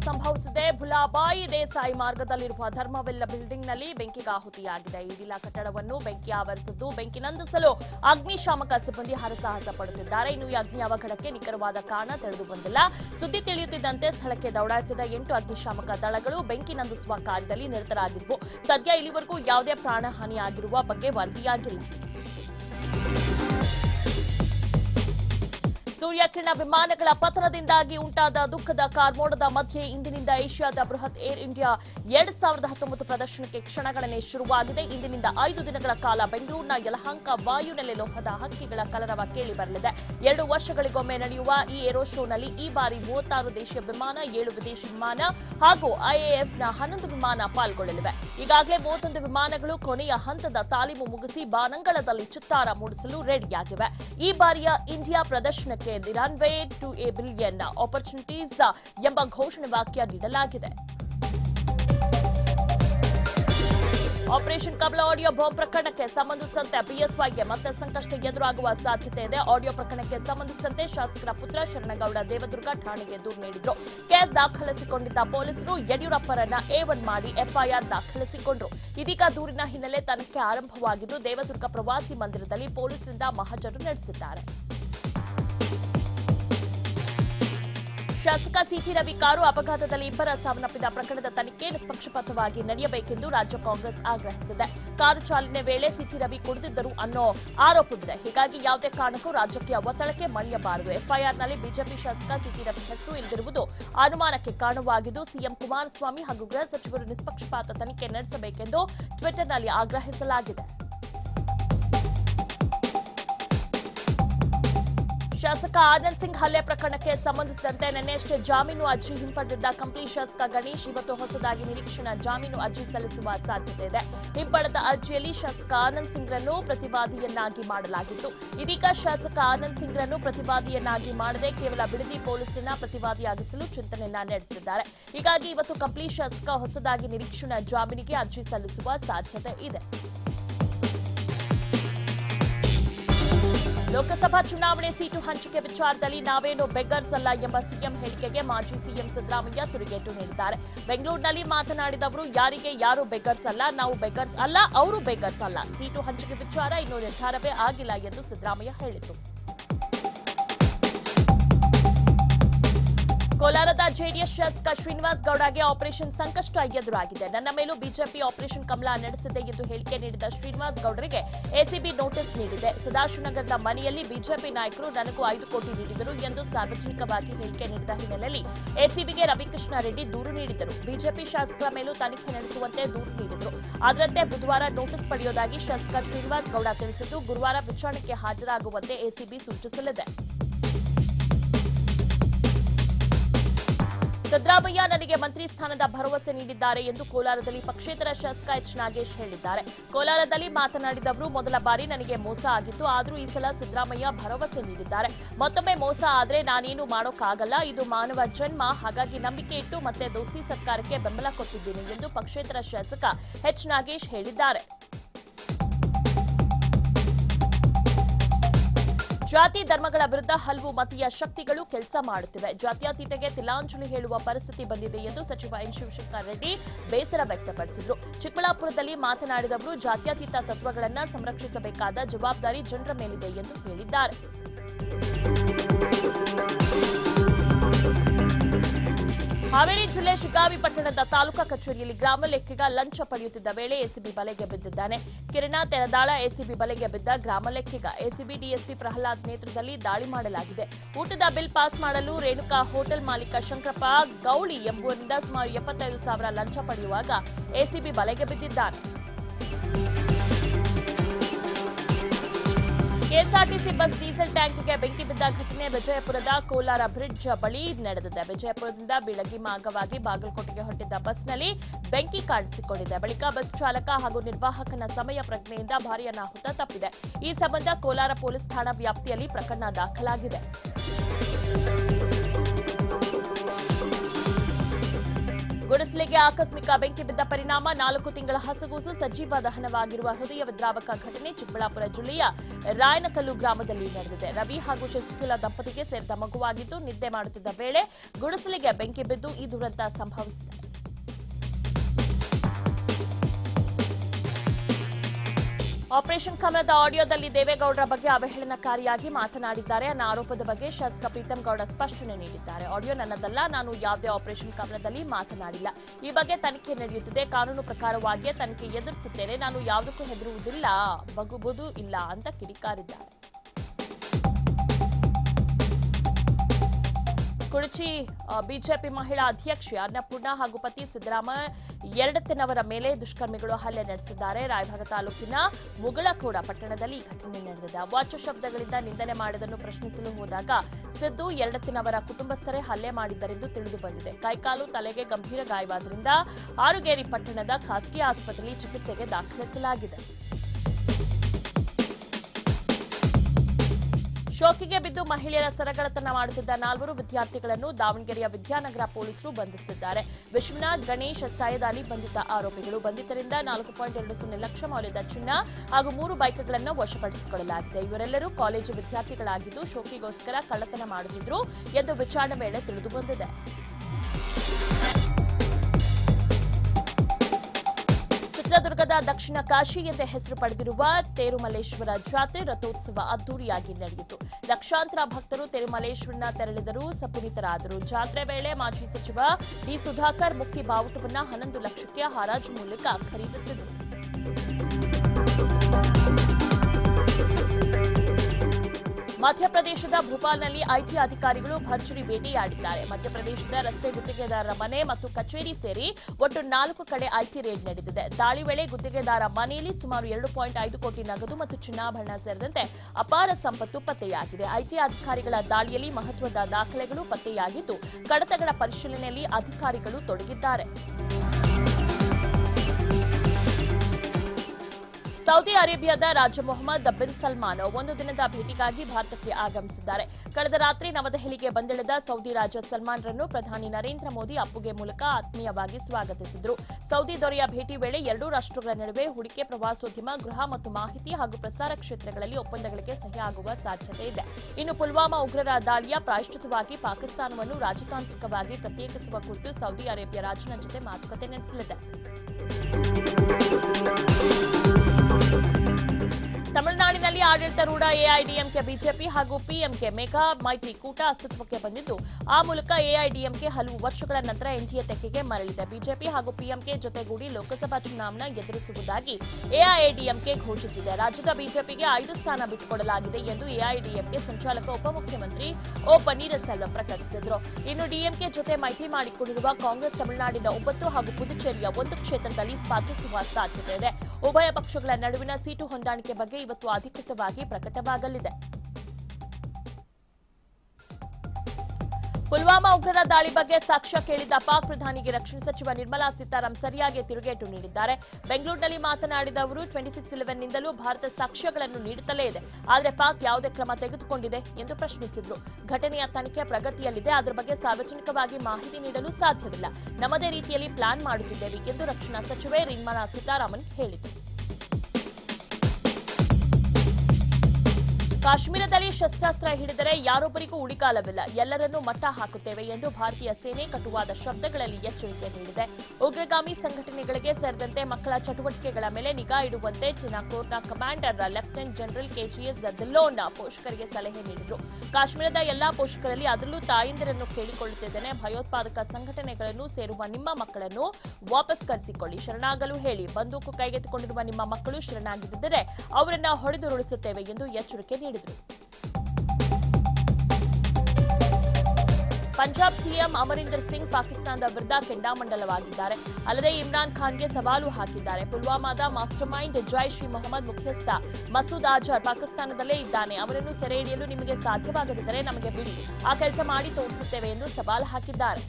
ಸಂಭವಿಸಿದೆ ಭುಲಾಬಾಯಿ ದೇಸಾಯಿ ಮಾರ್ಗದಲ್ಲಿರುವ ಧರ್ಮವೆಲ್ಲ ಬಿಲ್ಡಿಂಗ್ನಲ್ಲಿ ಬೆಂಕಿಗಾಹುತಿಯಾಗಿದೆ ಇಡಿಲ ಕಟ್ಟಡವನ್ನು ಬೆಂಕಿ ಆವರಿಸಿದ್ದು ಬೆಂಕಿ ನಂದಿಸಲು ಅಗ್ನಿಶಾಮಕ ಸಿಬ್ಬಂದಿ ಹರಸಾಹಸ ಪಡುತ್ತಿದ್ದಾರೆ ಇನ್ನು ಈ ಅಗ್ನಿ ಅವಘಡಕ್ಕೆ ನಿಖರವಾದ ಕಾರಣ ತಿಳಿದು ಬಂದಿಲ್ಲ ಸುದ್ದಿ ತಿಳಿಯುತ್ತಿದ್ದಂತೆ ಸ್ಥಳಕ್ಕೆ ದೌಡಾಯಿಸಿದ ಎಂಟು ಅಗ್ನಿಶಾಮಕ ದಳಗಳು ಬೆಂಕಿ ನಂದಿಸುವ ಕಾರ್ಯದಲ್ಲಿ ನಿರತರಾಗಿದ್ವು ಸದ್ಯ ಇಲ್ಲಿವರೆಗೂ ಯಾವುದೇ ಪ್ರಾಣಹಾನಿಯಾಗಿರುವ ಬಗ್ಗೆ ವರದಿಯಾಗಿಲ್ಲ ಸೂರ್ಯಕಿರಣ ವಿಮಾನಗಳ ಪತನದಿಂದಾಗಿ ಉಂಟಾದ ದುಃಖದ ಕಾರ್ಮೋಡದ ಮಧ್ಯೆ ಇಂದಿನಿಂದ ಏಷ್ಯಾದ ಬೃಹತ್ ಏರ್ ಇಂಡಿಯಾ ಎರಡ್ ಸಾವಿರದ ಹತ್ತೊಂಬತ್ತು ಪ್ರದರ್ಶನಕ್ಕೆ ಕ್ಷಣಗಣನೆ ಶುರುವಾಗಿದೆ ಇಂದಿನಿಂದ ಐದು ದಿನಗಳ ಕಾಲ ಬೆಂಗಳೂರಿನ ಯಲಹಂಕ ವಾಯುನೆಲೆ ಲೋಹದ ಹಕ್ಕಿಗಳ ಕಲರವ ಕೇಳಿ ಬರಲಿದೆ ಎರಡು ವರ್ಷಗಳಿಗೊಮ್ಮೆ ನಡೆಯುವ ಈ ಏರೋ ಶೋನಲ್ಲಿ ಈ ಬಾರಿ ಮೂವತ್ತಾರು ದೇಶೀಯ ವಿಮಾನ ಏಳು ವಿದೇಶಿ ವಿಮಾನ ಹಾಗೂ ಐಎಎಫ್ನ ಹನ್ನೊಂದು ವಿಮಾನ ಪಾಲ್ಗೊಳ್ಳಲಿವೆ ಈಗಾಗಲೇ ಮೂವತ್ತೊಂದು ವಿಮಾನಗಳು ಕೊನೆಯ ಹಂತದ ತಾಲೀಮು ಮುಗಿಸಿ ಬಾನಂಗಳದಲ್ಲಿ ಚಿತ್ತಾರ ಮೂಡಿಸಲು ರೆಡಿಯಾಗಿವೆ ಈ ಬಾರಿಯ ಇಂಡಿಯಾ ಪ್ರದರ್ಶನಕ್ಕೆ the runway to a billion opportunities ಎಂಬ ಘೋಷಣೆ ವಾಕ್ಯ ನೀಡಲಾಗಿದೆ ಆಪರೇಷನ್ ಕಮಲ ಆಡಿಯೋ ಬಾಂಬ್ ಪ್ರಕರಣಕ್ಕೆ ಸಂಬಂಧಿಸಿದಂತೆ ಬಿಎಸ್ವೈಗೆ ಮತ್ತೆ ಸಂಕಷ್ಟ ಎದುರಾಗುವ ಸಾಧ್ಯತೆ ಇದೆ ಆಡಿಯೋ ಪ್ರಕರಣಕ್ಕೆ ಸಂಬಂಧಿಸಿದಂತೆ ಶಾಸಕರ ಪುತ್ರ ಶರಣಗೌಡ ದೇವದುರ್ಗ ಠಾಣೆಗೆ ದೂರು ನೀಡಿದ್ರು ಕೇಸ್ ದಾಖಲಿಸಿಕೊಂಡಿದ್ದ ಪೊಲೀಸರು ಯಡಿಯೂರಪ್ಪರನ್ನ ಎ ಒನ್ ಮಾಡಿ ಎಫ್ಐಆರ್ ದಾಖಲಿಸಿಕೊಂಡ್ರು ಇದೀಗ ದೂರಿನ ಹಿನ್ನೆಲೆ ತನಿಖೆ ಆರಂಭವಾಗಿದ್ದು ದೇವದುರ್ಗ ಪ್ರವಾಸಿ ಮಂದಿರದಲ್ಲಿ ಪೊಲೀಸರಿಂದ ಮಹಜರು ನಡೆಸಿದ್ದಾರೆ ಶಾಸಕ ಸಿಟಿ ರವಿ ಕಾರು ಅಪಘಾತದಲ್ಲಿ ಇಬ್ಬರ ಸಾವನ್ನಪ್ಪಿದ ಪ್ರಕರಣದ ತನಿಖೆ ನಿಷ್ಪಕ್ಷಪಾತವಾಗಿ ನಡೆಯಬೇಕೆಂದು ರಾಜ್ಯ ಕಾಂಗ್ರೆಸ್ ಆಗ್ರಹಿಸಿದೆ ಕಾರು ಚಾಲನೆ ವೇಳೆ ಸಿಟಿ ರವಿ ಕುಡಿದಿದ್ದರು ಅನ್ನೋ ಆರೋಪವಿದೆ ಹೀಗಾಗಿ ಯಾವುದೇ ಕಾರಣಕ್ಕೂ ರಾಜಕೀಯ ಒತ್ತಡಕ್ಕೆ ಮಣಿಯಬಾರದು ಎಫ್ಐಆರ್ನಲ್ಲಿ ಬಿಜೆಪಿ ಶಾಸಕ ಸಿಟಿ ರವಿ ಹೆಸರು ಇಲ್ಲದಿರುವುದು ಅನುಮಾನಕ್ಕೆ ಕಾರಣವಾಗಿದ್ದು ಸಿಎಂ ಕುಮಾರಸ್ವಾಮಿ ಹಾಗೂ ಗೃಹ ಸಚಿವರು ನಿಷ್ಪಕ್ಷಪಾತ ತನಿಖೆ ನಡೆಸಬೇಕೆಂದು ಟ್ವಿಟರ್ನಲ್ಲಿ ಆಗ್ರಹಿಸಲಾಗಿದೆ ಶಾಸಕ ಆನಂದ್ ಸಿಂಗ್ ಹಲ್ಲೆ ಪ್ರಕರಣಕ್ಕೆ ಸಂಬಂಧಿಸಿದಂತೆ ನಿನ್ನೆಯಷ್ಟೇ ಜಾಮೀನು ಅರ್ಜಿ ಹಿಂಪಡೆದಿದ್ದ ಕಂಪ್ಲಿ ಶಾಸಕ ಗಣೇಶ್ ಇವತ್ತು ಹೊಸದಾಗಿ ನಿರೀಕ್ಷಣಾ ಜಾಮೀನು ಅರ್ಜಿ ಸಲ್ಲಿಸುವ ಸಾಧ್ಯತೆ ಇದೆ ಹಿಂಪಡೆದ ಅರ್ಜಿಯಲ್ಲಿ ಶಾಸಕ ಆನಂದ್ ಸಿಂಗ್ರನ್ನು ಪ್ರತಿವಾದಿಯನ್ನಾಗಿ ಮಾಡಲಾಗಿತ್ತು ಇದೀಗ ಶಾಸಕ ಆನಂದ್ ಸಿಂಗ್ರನ್ನು ಪ್ರತಿವಾದಿಯನ್ನಾಗಿ ಮಾಡದೆ ಕೇವಲ ಬಿಡದಿ ಪೊಲೀಸರನ್ನ ಪ್ರತಿವಾದಿಯಾಗಿಸಲು ಚಿಂತನೆಯನ್ನ ನಡೆಸಿದ್ದಾರೆ ಹೀಗಾಗಿ ಇವತ್ತು ಕಂಪ್ಲಿ ಶಾಸಕ ಹೊಸದಾಗಿ ನಿರೀಕ್ಷಣಾ ಜಾಮೀನಿಗೆ ಅರ್ಜಿ ಸಲ್ಲಿಸುವ ಸಾಧ್ಯತೆ ಇದೆ ಲೋಕಸಭಾ ಚುನಾವಣೆ ಸೀಟು ಹಂಚಿಕೆ ವಿಚಾರದಲ್ಲಿ ನಾವೇನು ಬೆಗ್ಗರ್ಸ್ ಅಲ್ಲ ಎಂಬ ಸಿಎಂ ಹೇಳಿಕೆಗೆ ಮಾಜಿ ಸಿಎಂ ಸಿದ್ದರಾಮಯ್ಯ ತಿರುಗೇಟು ನೀಡಿದ್ದಾರೆ ಬೆಂಗಳೂರಿನಲ್ಲಿ ಮಾತನಾಡಿದವರು ಯಾರಿಗೆ ಯಾರು ಬೆಗ್ಗರ್ಸ್ ಅಲ್ಲ ನಾವು ಬೆಗ್ಗರ್ಸ್ ಅಲ್ಲ ಅವರು ಬೆಗ್ಗರ್ಸ್ ಅಲ್ಲ ಸೀಟು ಹಂಚಿಕೆ ವಿಚಾರ ಇನ್ನೂ ನಿರ್ಧಾರವೇ ಆಗಿಲ್ಲ ಎಂದು ಸಿದ್ದರಾಮಯ್ಯ ಹೇಳಿದರು ಕೋಲಾರದ ಜೆಡಿಎಸ್ ಶಾಸಕ ಶ್ರೀನಿವಾಸ್ ಗೌಡಗೆ ಆಪರೇಷನ್ ಸಂಕಷ್ಟ ಎದುರಾಗಿದೆ ನನ್ನ ಮೇಲೂ ಬಿಜೆಪಿ ಆಪರೇಷನ್ ಕಮಲ ನಡೆಸಿದೆ ಎಂದು ಹೇಳಿಕೆ ನೀಡಿದ ಶ್ರೀನಿವಾಸ್ ಗೌಡರಿಗೆ ಎಸಿಬಿ ನೋಟಿಸ್ ನೀಡಿದೆ ಸದಾಶಿವನಗರದ ಮನೆಯಲ್ಲಿ ಬಿಜೆಪಿ ನಾಯಕರು ನನಗೂ ಐದು ಕೋಟಿ ನೀಡಿದರು ಎಂದು ಸಾರ್ವಜನಿಕವಾಗಿ ಹೇಳಿಕೆ ನೀಡಿದ ಹಿನ್ನೆಲೆಯಲ್ಲಿ ಎಸಿಬಿಗೆ ರವಿಕೃಷ್ಣ ರೆಡ್ಡಿ ದೂರು ನೀಡಿದರು ಬಿಜೆಪಿ ಶಾಸಕರ ಮೇಲೂ ತನಿಖೆ ನಡೆಸುವಂತೆ ದೂರು ನೀಡಿದರು ಅದರಂತೆ ಬುಧವಾರ ನೋಟಿಸ್ ಪಡೆಯುವುದಾಗಿ ಶಾಸಕ ಶ್ರೀನಿವಾಸ್ ಗೌಡ ತಿಳಿಸಿದ್ದು ಗುರುವಾರ ವಿಚಾರಣೆಗೆ ಹಾಜರಾಗುವಂತೆ ಎಸಿಬಿ ಸೂಚಿಸಲಿದೆ ಸಿದ್ದರಾಮಯ್ಯ ನನಗೆ ಮಂತ್ರಿ ಸ್ಥಾನದ ಭರವಸೆ ನೀಡಿದ್ದಾರೆ ಎಂದು ಕೋಲಾರದಲ್ಲಿ ಪಕ್ಷೇತರ ಶಾಸಕ ಎಚ್ ನಾಗೇಶ್ ಹೇಳಿದ್ದಾರೆ ಕೋಲಾರದಲ್ಲಿ ಮಾತನಾಡಿದ ಅವರು ಮೊದಲ ಬಾರಿ ನನಗೆ ಮೋಸ ಆಗಿತ್ತು ಆದರೂ ಈ ಸಲ ಸಿದ್ದರಾಮಯ್ಯ ಭರವಸೆ ನೀಡಿದ್ದಾರೆ ಮತ್ತೊಮ್ಮೆ ಮೋಸ ಆದ್ರೆ ನಾನೇನು ಮಾಡೋಕ್ಕಾಗಲ್ಲ ಇದು ಮಾನವ ಜನ್ಮ ಹಾಗಾಗಿ ನಂಬಿಕೆ ಇಟ್ಟು ಮತ್ತೆ ದೋಸ್ತಿ ಸರ್ಕಾರಕ್ಕೆ ಬೆಂಬಲ ಕೊಟ್ಟಿದ್ದೀನಿ ಎಂದು ಪಕ್ಷೇತರ ಶಾಸಕ ಎಚ್ ನಾಗೇಶ್ ಹೇಳಿದ್ದಾರೆ ಜಾತಿ ಧರ್ಮಗಳ ವಿರುದ್ಧ ಹಲವು ಮತೀಯ ಶಕ್ತಿಗಳು ಕೆಲಸ ಮಾಡುತ್ತಿವೆ ಜಾತ್ಯತೀತಗೆ ತಿಲಾಂಜಲಿ ಹೇಳುವ ಪರಿಸ್ಥಿತಿ ಬಂದಿದೆ ಎಂದು ಸಚಿವ ಎನ್ ಶಿವಶಂಕರ್ ರೆಡ್ಡಿ ಬೇಸರ ವ್ಯಕ್ತಪಡಿಸಿದರು ಚಿಕ್ಕಬಳ್ಳಾಪುರದಲ್ಲಿ ಮಾತನಾಡಿದವರು ಜಾತ್ಯತೀತ ತತ್ವಗಳನ್ನು ಸಂರಕ್ಷಿಸಬೇಕಾದ ಜವಾಬ್ದಾರಿ ಜನರ ಮೇಲಿದೆ ಎಂದು ಹೇಳಿದ್ದಾರೆ ಹಾವೇರಿ ಜಿಲ್ಲೆ ಶಿಗ್ಗಾವಿ ಪಟ್ಟಣದ ತಾಲೂಕಾ ಕಚೇರಿಯಲ್ಲಿ ಗ್ರಾಮ ಲೆಕ್ಕಿಗ ಲಂಚ ಪಡೆಯುತ್ತಿದ್ದ ವೇಳೆ ಎಸಿಬಿ ಬಲೆಗೆ ಬಿದ್ದಿದ್ದಾನೆ ಕಿರಣ ತೆರದಾಳ ಎಸಿಬಿ ಬಲೆಗೆ ಬಿದ್ದ ಗ್ರಾಮ ಲೆಕ್ಕಿಗ ಎಸಿಬಿ ಡಿಎಸ್ಪಿ ಪ್ರಹ್ಲಾದ್ ನೇತೃತ್ವದಲ್ಲಿ ದಾಳಿ ಮಾಡಲಾಗಿದೆ ಊಟದ ಬಿಲ್ ಪಾಸ್ ಮಾಡಲು ರೇಣುಕಾ ಹೋಟೆಲ್ ಮಾಲೀಕ ಶಂಕರಪ್ಪ ಗೌಳಿ ಎಂಬುವರಿಂದ ಸುಮಾರು ಎಪ್ಪತ್ತೈದು ಸಾವಿರ ಲಂಚ ಪಡೆಯುವಾಗ ಎಸಿಬಿ ಬಲೆಗೆ ಬಿದ್ದಿದ್ದಾನೆ ಕೆಎಸ್ಆರ್ಟಿಸಿ ಬಸ್ ಡೀಸೆಲ್ ಟ್ಯಾಂಕ್ಗೆ ಬೆಂಕಿ ಬಿದ್ದ ಘಟನೆ ವಿಜಯಪುರದ ಕೋಲಾರ ಬ್ರಿಡ್ಜ್ ಬಳಿ ನಡೆದಿದೆ ವಿಜಯಪುರದಿಂದ ಬೀಳಗಿ ಮಾರ್ಗವಾಗಿ ಬಾಗಲಕೋಟೆಗೆ ಹೊರಟಿದ್ದ ಬಸ್ನಲ್ಲಿ ಬೆಂಕಿ ಕಾಣಿಸಿಕೊಂಡಿದೆ ಬಳಿಕ ಬಸ್ ಚಾಲಕ ಹಾಗೂ ನಿರ್ವಾಹಕನ ಸಮಯ ಪ್ರಜ್ಞೆಯಿಂದ ಭಾರಿ ಅನಾಹುತ ತಪ್ಪಿದೆ ಈ ಸಂಬಂಧ ಕೋಲಾರ ಪೊಲೀಸ್ ಠಾಣಾ ವ್ಯಾಪ್ತಿಯಲ್ಲಿ ಪ್ರಕರಣ ದಾಖಲಾಗಿದೆ ಗುಡಿಸಲಿಗೆ ಆಕಸ್ಮಿಕ ಬೆಂಕಿ ಬಿದ್ದ ಪರಿಣಾಮ ನಾಲ್ಕು ತಿಂಗಳ ಹಸುಗೂಸು ಸಜೀವ ದಹನವಾಗಿರುವ ಹೃದಯ ವಿದ್ರಾವಕ ಘಟನೆ ಚಿಕ್ಕಬಳ್ಳಾಪುರ ಜಿಲ್ಲೆಯ ರಾಯನಕಲ್ಲು ಗ್ರಾಮದಲ್ಲಿ ನಡೆದಿದೆ ರವಿ ಹಾಗೂ ಶಶಿಕಲಾ ದಂಪತಿಗೆ ಸೇರಿದ ಮಗುವಾಗಿದ್ದು ನಿದ್ದೆ ಮಾಡುತ್ತಿದ್ದ ವೇಳೆ ಗುಡಿಸಲಿಗೆ ಬೆಂಕಿ ಬಿದ್ದು ಈ ದುರಂತ ಸಂಭವಿಸಿದೆ ಆಪರೇಷನ್ ಕಮಲದ ಆಡಿಯೋದಲ್ಲಿ ದೇವೇಗೌಡರ ಬಗ್ಗೆ ಅವಹೇಳನಕಾರಿಯಾಗಿ ಮಾತನಾಡಿದ್ದಾರೆ ಅನ್ನೋ ಆರೋಪದ ಬಗ್ಗೆ ಶಾಸಕ ಪ್ರೀತಂ ಗೌಡ ಸ್ಪಷ್ಟನೆ ನೀಡಿದ್ದಾರೆ ಆಡಿಯೋ ನನ್ನದಲ್ಲ ನಾನು ಯಾವುದೇ ಆಪರೇಷನ್ ಕಮಲದಲ್ಲಿ ಮಾತನಾಡಿಲ್ಲ ಈ ಬಗ್ಗೆ ತನಿಖೆ ನಡೆಯುತ್ತಿದೆ ಕಾನೂನು ಪ್ರಕಾರವಾಗಿಯೇ ತನಿಖೆ ಎದುರಿಸುತ್ತೇನೆ ನಾನು ಯಾವುದಕ್ಕೂ ಹೆದರುವುದಿಲ್ಲ ಬಗುವುದು ಇಲ್ಲ ಅಂತ ಕಿಡಿಕಾರಿದ್ದಾರೆ ಕುಡಚಿ ಆ, ಬಿಜೆಪಿ ಮಹಿಳಾ ಅಧ್ಯಕ್ಷೆ ಅನ್ನಪೂರ್ಣ ಹಾಗೂ ಪತಿ ಸಿದ್ದರಾಮಯ್ಯ ಎರಡತ್ತಿನವರ ಮೇಲೆ ದುಷ್ಕರ್ಮಿಗಳು ಹಲ್ಲೆ ನಡೆಸಿದ್ದಾರೆ ರಾಯಭಾಗ ತಾಲೂಕಿನ ಮುಗಳಖೋಡ ಪಟ್ಟಣದಲ್ಲಿ ಈ ಘಟನೆ ನಡೆದಿದೆ ಅವಾಚ್ಯ ಶಬ್ದಗಳಿಂದ ನಿಂದನೆ ಮಾಡಿದ್ದನ್ನು ಪ್ರಶ್ನಿಸಲು ಹೋದಾಗ ಸಿದ್ದು ಎರಡತ್ತಿನವರ ಕುಟುಂಬಸ್ಥರೇ ಹಲ್ಲೆ ಮಾಡಿದ್ದರೆಂದು ತಿಳಿದು ಬಂದಿದೆ ಕೈಕಾಲು ತಲೆಗೆ ಗಂಭೀರ ಗಾಯವಾದ್ದರಿಂದ ಆರುಗೇರಿ ಪಟ್ಟಣದ ಖಾಸಗಿ ಆಸ್ಪತ್ರೆಯಲ್ಲಿ ಚಿಕಿತ್ಸೆಗೆ ದಾಖಲಿಸಲಾಗಿದೆ ಶೋಕಿಗೆ ಬಿದ್ದು ಮಹಿಳೆಯರ ಸರಗಳತನ ಮಾಡುತ್ತಿದ್ದ ನಾಲ್ವರು ವಿದ್ಯಾರ್ಥಿಗಳನ್ನು ದಾವಣಗೆರೆಯ ವಿದ್ಯಾನಗರ ಪೊಲೀಸರು ಬಂಧಿಸಿದ್ದಾರೆ ವಿಶ್ವನಾಥ್ ಗಣೇಶ್ ಸೈಯದ್ ಅಲಿ ಬಂಧಿತ ಆರೋಪಿಗಳು ಬಂಧಿತರಿಂದ ನಾಲ್ಕು ಪಾಯಿಂಟ್ ಎರಡು ಸೊನ್ನೆ ಲಕ್ಷ ಮೌಲ್ಯದ ಚಿನ್ನ ಹಾಗೂ ಮೂರು ಬೈಕ್ಗಳನ್ನು ವಶಪಡಿಸಿಕೊಳ್ಳಲಾಗಿದೆ ಇವರೆಲ್ಲರೂ ಕಾಲೇಜು ವಿದ್ಯಾರ್ಥಿಗಳಾಗಿದ್ದು ಶೋಕಿಗೋಸ್ಕರ ಕಳ್ಳತನ ಮಾಡುತ್ತಿದ್ರು ಎಂದು ವಿಚಾರಣೆ ವೇಳೆ ತಿಳಿದು ಬಂದಿದೆ ಚಿತ್ರದುರ್ಗದ ದಕ್ಷಿಣ ಕಾಶಿ ಎಂದೇ ಹೆಸರು ಪಡೆದಿರುವ ತೇರುಮಲೇಶ್ವರ ಜಾತ್ರೆ ರಥೋತ್ಸವ ಅದ್ದೂರಿಯಾಗಿ ನಡೆಯಿತು ಲಕ್ಷಾಂತರ ಭಕ್ತರು ತೇರುಮಲೇಶ್ವರನ ತೆರಳಿದರು ಸಪುನೀತರಾದರು ಜಾತ್ರೆ ವೇಳೆ ಮಾಜಿ ಸಚಿವ ಡಿ ಸುಧಾಕರ್ ಮುಖ್ಯ ಬಾವುಟವನ್ನ ಹನ್ನೊಂದು ಲಕ್ಷಕ್ಕೆ ಹರಾಜು ಮೂಲಕ ಖರೀದಿಸಿದರು ಮಧ್ಯಪ್ರದೇಶದ ಭೋಪಾಲ್ನಲ್ಲಿ ಐಟಿ ಅಧಿಕಾರಿಗಳು ಭರ್ಜರಿ ಭೇಟಿಯಾಡಿದ್ದಾರೆ ಮಧ್ಯಪ್ರದೇಶದ ರಸ್ತೆ ಗುತ್ತಿಗೆದಾರರ ಮನೆ ಮತ್ತು ಕಚೇರಿ ಸೇರಿ ಒಟ್ಟು ನಾಲ್ಕು ಕಡೆ ಐಟಿ ರೇಡ್ ನಡೆದಿದೆ ದಾಳಿ ವೇಳೆ ಗುತ್ತಿಗೆದಾರ ಮನೆಯಲ್ಲಿ ಸುಮಾರು ಎರಡು ಪಾಯಿಂಟ್ ಐದು ಕೋಟಿ ನಗದು ಮತ್ತು ಚಿನ್ನಾಭರಣ ಸೇರಿದಂತೆ ಅಪಾರ ಸಂಪತ್ತು ಪತ್ತೆಯಾಗಿದೆ ಐಟಿ ಅಧಿಕಾರಿಗಳ ದಾಳಿಯಲ್ಲಿ ಮಹತ್ವದ ದಾಖಲೆಗಳು ಪತ್ತೆಯಾಗಿದ್ದು ಕಡತಗಳ ಪರಿಶೀಲನೆಯಲ್ಲಿ ಅಧಿಕಾರಿಗಳು ತೊಡಗಿದ್ದಾರೆ ಸೌದಿ ಅರೇಬಿಯಾದ ರಾಜ ಮೊಹಮ್ಮದ್ ಬಿನ್ ಸಲ್ಮಾನ್ ಒಂದು ದಿನದ ಭೇಟಿಗಾಗಿ ಭಾರತಕ್ಕೆ ಆಗಮಿಸಿದ್ದಾರೆ ಕಳೆದ ರಾತ್ರಿ ನವದೆಹಲಿಗೆ ಬಂದಿಳಿದ ಸೌದಿ ರಾಜ ಸಲ್ಮಾನ್ರನ್ನು ಪ್ರಧಾನಿ ನರೇಂದ್ರ ಮೋದಿ ಅಪ್ಪುಗೆ ಮೂಲಕ ಆತ್ಮೀಯವಾಗಿ ಸ್ವಾಗತಿಸಿದರು ಸೌದಿ ದೊರೆಯ ಭೇಟಿ ವೇಳೆ ಎರಡೂ ರಾಷ್ಟ್ರಗಳ ನಡುವೆ ಹೂಡಿಕೆ ಪ್ರವಾಸೋದ್ಯಮ ಗೃಹ ಮತ್ತು ಮಾಹಿತಿ ಹಾಗೂ ಪ್ರಸಾರ ಕ್ಷೇತ್ರಗಳಲ್ಲಿ ಒಪ್ಪಂದಗಳಿಗೆ ಸಹಿ ಆಗುವ ಸಾಧ್ಯತೆ ಇದೆ ಇನ್ನು ಪುಲ್ವಾಮಾ ಉಗ್ರರ ದಾಳಿಯ ಪ್ರಾಯಶ್ಚಿತವಾಗಿ ಪಾಕಿಸ್ತಾನವನ್ನು ರಾಜತಾಂತ್ರಿಕವಾಗಿ ಪ್ರತ್ಯೇಕಿಸುವ ಕುರಿತು ಸೌದಿ ಅರೇಬಿಯಾ ರಾಜನ ಜೊತೆ ಮಾತುಕತೆ ನಡೆಸಲಿದೆ ತಮಿಳುನಾಡಿನಲ್ಲಿ ಆಡಳಿತಾರೂಢ ಎಐಡಿಎಂಕೆ ಬಿಜೆಪಿ ಹಾಗೂ ಪಿಎಂಕೆ ಮೆಗಾ ಮೈತ್ರಿಕೂಟ ಅಸ್ತಿತ್ವಕ್ಕೆ ಬಂದಿದ್ದು ಆ ಮೂಲಕ ಎಐಡಿಎಂಕೆ ಹಲವು ವರ್ಷಗಳ ನಂತರ ಎನ್ಡಿಎ ತೆಕ್ಕೆಗೆ ಮರಳಿದೆ ಬಿಜೆಪಿ ಹಾಗೂ ಪಿಎಂಕೆ ಜೊತೆಗೂಡಿ ಲೋಕಸಭಾ ಚುನಾವಣಾ ಎದುರಿಸುವುದಾಗಿ ಎಐಎಡಿಎಂಕೆ ಘೋಷಿಸಿದೆ ರಾಜ್ಯದ ಬಿಜೆಪಿಗೆ ಐದು ಸ್ಥಾನ ಬಿಟ್ಟುಕೊಡಲಾಗಿದೆ ಎಂದು ಎಐಡಿಎಂಕೆ ಸಂಚಾಲಕ ಉಪಮುಖ್ಯಮಂತ್ರಿ ಓ ಪನ್ನೀರಸೆಲ್ವಂ ಪ್ರಕಟಿಸಿದರು ಇನ್ನು ಡಿಎಂಕೆ ಜೊತೆ ಮೈತ್ರಿ ಮಾಡಿಕೊಂಡಿರುವ ಕಾಂಗ್ರೆಸ್ ತಮಿಳುನಾಡಿನ ಒಂಬತ್ತು ಹಾಗೂ ಪುದುಚೇರಿಯ ಒಂದು ಕ್ಷೇತ್ರದಲ್ಲಿ ಸ್ಪರ್ಧಿಸುವ ಸಾಧ್ಯತೆ ಇದೆ ಉಭಯ ಪಕ್ಷಗಳ ನಡುವಿನ ಸೀಟು ಹೊಂದಾಣಿಕೆ ಬಗ್ಗೆ ಇವತ್ತು ಅಧಿಕೃತವಾಗಿ ಪ್ರಕಟವಾಗಲಿದೆ ಪುಲ್ವಾಮಾ ಉಗ್ರರ ದಾಳಿ ಬಗ್ಗೆ ಸಾಕ್ಷ್ಯ ಕೇಳಿದ ಪಾಕ್ ಪ್ರಧಾನಿಗೆ ರಕ್ಷಣಾ ಸಚಿವ ನಿರ್ಮಲಾ ಸೀತಾರಾಮ್ ಸರಿಯಾಗಿ ತಿರುಗೇಟು ನೀಡಿದ್ದಾರೆ ಬೆಂಗಳೂರಿನಲ್ಲಿ ಮಾತನಾಡಿದ ಅವರು ಟ್ವೆಂಟಿ ಸಿಕ್ಸ್ ನಿಂದಲೂ ಭಾರತ ಸಾಕ್ಷ್ಯಗಳನ್ನು ನೀಡುತ್ತಲೇ ಇದೆ ಆದರೆ ಪಾಕ್ ಯಾವುದೇ ಕ್ರಮ ತೆಗೆದುಕೊಂಡಿದೆ ಎಂದು ಪ್ರಶ್ನಿಸಿದ್ರು ಘಟನೆಯ ತನಿಖೆ ಪ್ರಗತಿಯಲ್ಲಿದೆ ಅದರ ಬಗ್ಗೆ ಸಾರ್ವಜನಿಕವಾಗಿ ಮಾಹಿತಿ ನೀಡಲು ಸಾಧ್ಯವಿಲ್ಲ ನಮ್ಮದೇ ರೀತಿಯಲ್ಲಿ ಪ್ಲಾನ್ ಮಾಡುತ್ತಿದ್ದೇವೆ ಎಂದು ರಕ್ಷಣಾ ಸಚಿವೆ ನಿರ್ಮಲಾ ಸೀತಾರಾಮನ್ ಹೇಳಿದರು ಕಾಶ್ಮೀರದಲ್ಲಿ ಶಸ್ತ್ರಾಸ್ತ್ರ ಹಿಡಿದರೆ ಯಾರೊಬ್ಬರಿಗೂ ಉಳಿಗಾಲವಿಲ್ಲ ಎಲ್ಲರನ್ನೂ ಮಟ್ಟ ಹಾಕುತ್ತೇವೆ ಎಂದು ಭಾರತೀಯ ಸೇನೆ ಕಟುವಾದ ಶಬ್ದಗಳಲ್ಲಿ ಎಚ್ಚರಿಕೆ ನೀಡಿದೆ ಉಗ್ರಗಾಮಿ ಸಂಘಟನೆಗಳಿಗೆ ಸೇರಿದಂತೆ ಮಕ್ಕಳ ಚಟುವಟಿಕೆಗಳ ಮೇಲೆ ನಿಗಾ ಇಡುವಂತೆ ಚೀನಾ ಕೋರ್ಟ್ನ commander lieutenant general KGS Dhillon ಪೋಷಕರಿಗೆ ಸಲಹೆ ನೀಡಿದರು ಕಾಶ್ಮೀರದ ಎಲ್ಲಾ ಪೋಷಕರಲ್ಲಿ ಅದರಲ್ಲೂ ತಾಯಂದಿರನ್ನು ಕೇಳಿಕೊಳ್ಳುತ್ತಿದ್ದೇನೆ ಭಯೋತ್ಪಾದಕ ಸಂಘಟನೆಗಳನ್ನು ಸೇರುವ ನಿಮ್ಮ ಮಕ್ಕಳನ್ನು ವಾಪಸ್ ಕರೆಸಿಕೊಳ್ಳಿ ಶರಣಾಗಲು ಹೇಳಿ ಬಂದೂಕು ಕೈಗೆತ್ತಿಕೊಂಡಿರುವ ನಿಮ್ಮ ಮಕ್ಕಳು ಶರಣಾಗಿದ್ದರೆ ಅವರನ್ನ ಹೊಡೆದುರುಳಿಸುತ್ತೇವೆ ಎಂದು ಎಚ್ಚರಿಕೆ ನೀಡಿದರು ಪಂಜಾಬ್ ಸಿಎಂ ಅಮರಿಂದರ್ ಸಿಂಗ್ ಪಾಕಿಸ್ತಾನದ ವಿರುದ್ಧ ಕೆಂಡಾಮಂಡಲವಾಗಿದ್ದಾರೆ ಅಲ್ಲದೆ ಇಮ್ರಾನ್ ಖಾನ್ಗೆ ಸವಾಲು ಹಾಕಿದ್ದಾರೆ ಪುಲ್ವಾಮಾದ ಮಾಸ್ಟರ್ ಮೈಂಡ್ ಜೈಷ್ ಇ ಮೊಹಮ್ಮದ್ ಮುಖ್ಯಸ್ಥ ಮಸೂದ್ ಅಜರ್ ಪಾಕಿಸ್ತಾನದಲ್ಲೇ ಇದ್ದಾನೆ ಅವರನ್ನು ಸೆರೆ ಹಿಡಿಯಲು ನಿಮಗೆ ಸಾಧ್ಯವಾಗದಿದ್ದರೆ ನಮಗೆ ಬಿಡಿ ಆ ಕೆಲಸ ಮಾಡಿ ತೋರಿಸುತ್ತೇವೆ ಎಂದು ಸವಾಲು ಹಾಕಿದ್ದಾರೆ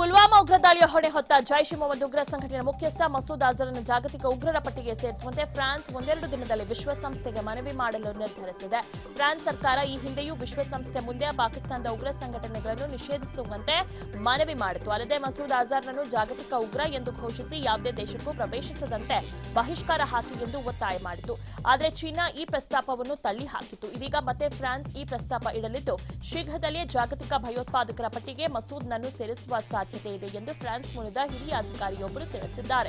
ಪುಲ್ವಾಮಾ ಉಗ್ರ ದಾಳಿಯ ಹೊಣೆ ಹೊತ್ತ ಜೈಷ್ ಇ ಮೊಹಮ್ಮದ್ ಉಗ್ರ ಸಂಘಟನೆಯ ಮುಖ್ಯಸ್ಥ ಮಸೂದ್ ಅಜರ್ನ್ನು ಜಾಗತಿಕ ಉಗ್ರರ ಪಟ್ಟಿಗೆ ಸೇರಿಸುವಂತೆ ಫ್ರಾನ್ಸ್ ಒಂದೆರಡು ದಿನದಲ್ಲಿ ವಿಶ್ವಸಂಸ್ಥೆಗೆ ಮನವಿ ಮಾಡಲು ನಿರ್ಧರಿಸಿದೆ ಫ್ರಾನ್ಸ್ ಸರ್ಕಾರ ಈ ಹಿಂದೆಯೂ ವಿಶ್ವಸಂಸ್ಥೆ ಮುಂದೆ ಪಾಕಿಸ್ತಾನದ ಉಗ್ರ ಸಂಘಟನೆಗಳನ್ನು ನಿಷೇಧಿಸುವಂತೆ ಮನವಿ ಮಾಡಿತು ಅಲ್ಲದೆ ಮಸೂದ್ ಅಜರ್ನನ್ನು ಜಾಗತಿಕ ಉಗ್ರ ಎಂದು ಘೋಷಿಸಿ ಯಾವುದೇ ದೇಶಕ್ಕೂ ಪ್ರವೇಶಿಸದಂತೆ ಬಹಿಷ್ಕಾರ ಹಾಕಿ ಎಂದು ಒತ್ತಾಯ ಮಾಡಿತು ಆದರೆ ಚೀನಾ ಈ ಪ್ರಸ್ತಾಪವನ್ನು ತಳ್ಳಿ ಹಾಕಿತು ಇದೀಗ ಮತ್ತೆ ಫ್ರಾನ್ಸ್ ಈ ಪ್ರಸ್ತಾಪ ಇಡಲಿದ್ದು ಶೀಘ್ರದಲ್ಲೇ ಜಾಗತಿಕ ಭಯೋತ್ಪಾದಕರ ಪಟ್ಟಿಗೆ ಮಸೂದ್ನನ್ನು ಸೇರಿಸುವ ಸಾಧ್ಯತೆ ಇದೆ ಎಂದು ಫ್ರಾನ್ಸ್ ಮೂಲದ ಹಿರಿಯ ಅಧಿಕಾರಿಯೊಬ್ಬರು ತಿಳಿಸಿದ್ದಾರೆ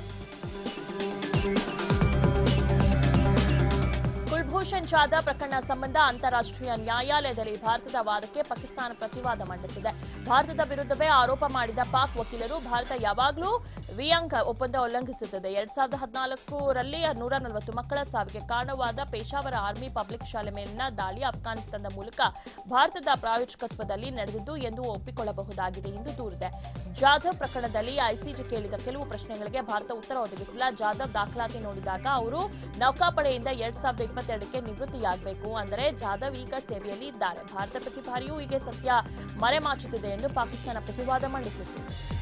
ಕುಲ್ಭೂಷಣ್ ಜಾಧವ್ ಪ್ರಕರಣ ಸಂಬಂಧ ಅಂತಾರಾಷ್ಟ್ರೀಯ ನ್ಯಾಯಾಲಯದಲ್ಲಿ ಭಾರತದ ವಾದಕ್ಕೆ ಪಾಕಿಸ್ತಾನ ಪ್ರತಿವಾದ ಮಂಡಿಸಿದೆ ಭಾರತದ ವಿರುದ್ಧವೇ ಆರೋಪ ಮಾಡಿದ ಪಾಕ್ ವಕೀಲರು ಭಾರತ ಯಾವಾಗಲೂ ವಿಯಂಗ್ ಒಪ್ಪಂದ ಉಲ್ಲಂಘಿಸುತ್ತದೆ ಎರಡ್ ಸಾವಿರದ ಹದಿನಾಲ್ಕರಲ್ಲಿ ನೂರ ನಲವತ್ತು ಮಕ್ಕಳ ಸಾವಿಗೆ ಕಾರಣವಾದ ಪೇಶಾವರ ಆರ್ಮಿ ಪಬ್ಲಿಕ್ ಶಾಲೆ ಮೇಲಿನ ದಾಳಿ ಅಫ್ಘಾನಿಸ್ತಾನದ ಮೂಲಕ ಭಾರತದ ಪ್ರಾಯೋಜಕತ್ವದಲ್ಲಿ ನಡೆದಿದ್ದು ಎಂದು ಒಪ್ಪಿಕೊಳ್ಳಬಹುದಾಗಿದೆ ಎಂದು ದೂರಿದೆ ಜಾಧವ್ ಪ್ರಕರಣದಲ್ಲಿ ಐಸಿಜೆ ಕೇಳಿದ ಕೆಲವು ಪ್ರಶ್ನೆಗಳಿಗೆ ಭಾರತ ಉತ್ತರ ಒದಗಿಸಿಲ್ಲ ಜಾಧವ್ ದಾಖಲಾತಿ ನೋಡಿದಾಗ ಅವರು ನೌಕಾಪಡೆಯಿಂದ ಎರಡ್ ಸಾವಿರದ ಇಪ್ಪತ್ತೆರಡಕ್ಕೆ ನಿವೃತ್ತಿಯಾಗಬೇಕು ಅಂದರೆ ಜಾಧವ್ ಈಗ ಸೇವೆಯಲ್ಲಿ ಇದ್ದಾರೆ ಭಾರತ ಪ್ರತಿ ಬಾರಿಯೂ ಹೀಗೆ ಸತ್ಯ ಮರೆಮಾಚುತ್ತಿದೆ ಎಂದು ಪಾಕಿಸ್ತಾನ ಪ್ರತಿವಾದ ಮಂಡಿಸಿತು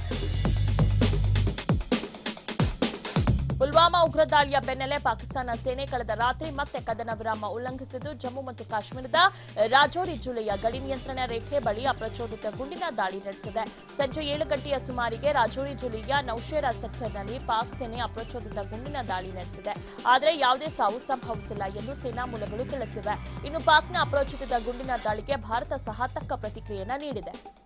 ಪುಲ್ವಾಮಾ ಉಗ್ರ ದಾಳಿಯ ಬೆನ್ನಲ್ಲೇ ಪಾಕಿಸ್ತಾನ ಸೇನೆ ಕಳೆದ ರಾತ್ರಿ ಮತ್ತೆ ಕದನ ವಿರಾಮ ಉಲ್ಲಂಘಿಸಿದ್ದು ಜಮ್ಮು ಮತ್ತು ಕಾಶ್ಮೀರದ ರಾಜೌರಿ ಜಿಲ್ಲೆಯ ಗಡಿ ನಿಯಂತ್ರಣ ರೇಖೆ ಬಳಿ ಅಪ್ರಚೋದಿತ ಗುಂಡಿನ ದಾಳಿ ನಡೆಸಿದೆ ಸಂಜೆ ಏಳು ಗಂಟೆಯ ಸುಮಾರಿಗೆ ರಾಜೌರಿ ಜಿಲ್ಲೆಯ ನೌಶೇರಾ ಸೆಕ್ಟರ್ನಲ್ಲಿ ಪಾಕ್ ಸೇನೆ ಅಪ್ರಚೋದಿತ ಗುಂಡಿನ ದಾಳಿ ನಡೆಸಿದೆ ಆದರೆ ಯಾವುದೇ ಸಾವು ಸಂಭವಿಸಿಲ್ಲ ಎಂದು ಸೇನಾ ಮೂಲಗಳು ತಿಳಿಸಿವೆ ಇನ್ನು ಪಾಕ್ನ ಅಪ್ರಚೋದಿತ ಗುಂಡಿನ ದಾಳಿಗೆ ಭಾರತ ಸಹ ತಕ್ಕ ಪ್ರತಿಕ್ರಿಯೆಯನ್ನ ನೀಡಿದೆ